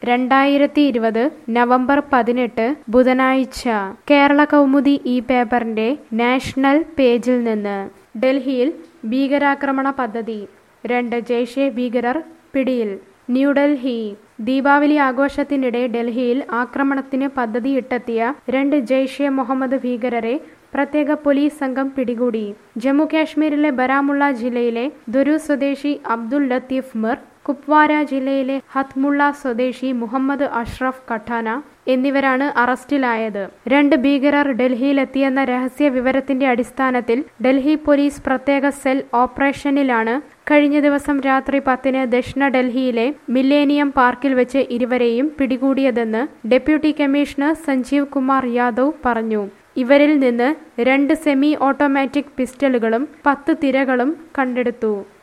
രണ്ടായിരത്തി ഇരുപത് നവംബർ പതിനെട്ട് ബുധനാഴ്ച കേരള കൗമുദി ഈ പേപ്പറിന്റെ നാഷണൽ പേജിൽ നിന്ന് ഡൽഹിയിൽ ഭീകരാക്രമണ പദ്ധതി രണ്ട് ജെയ്ഷെ ഭീകരർ പിടിയിൽ ന്യൂഡൽഹി ദീപാവലി ആഘോഷത്തിനിടെ ഡൽഹിയിൽ ആക്രമണത്തിന് പദ്ധതിയിട്ടെത്തിയ രണ്ട് ജെയ്ഷെ മുഹമ്മദ് ഭീകരരെ പ്രത്യേക പോലീസ് സംഘം പിടികൂടി ജമ്മു കാശ്മീരിലെ ബരാമുള്ള ജില്ലയിലെ ദുരു സ്വദേശി അബ്ദുൽ ലത്തീഫ് മിർ കുപ്വാര ജില്ലയിലെ ഹത്മുള്ള സ്വദേശി മുഹമ്മദ് അഷ്റഫ് കഠാന എന്നിവരാണ് അറസ്റ്റിലായത് രണ്ട് ഭീകരർ ഡൽഹിയിലെത്തിയെന്ന രഹസ്യ വിവരത്തിന്റെ അടിസ്ഥാനത്തിൽ ഡൽഹി പോലീസ് പ്രത്യേക സെൽ ഓപ്പറേഷനിലാണ് കഴിഞ്ഞ ദിവസം രാത്രി പത്തിന് ദക്ഷിണ ഡൽഹിയിലെ മില്ലേനിയം പാർക്കിൽ വെച്ച് ഇരുവരെയും പിടികൂടിയതെന്ന് ഡെപ്യൂട്ടി കമ്മീഷണർ സഞ്ജീവ് കുമാർ യാദവ് പറഞ്ഞു ഇവരിൽ നിന്ന് രണ്ട് സെമി ഓട്ടോമാറ്റിക് പിസ്റ്റളുകളും പത്ത് തിരകളും കണ്ടെടുത്തു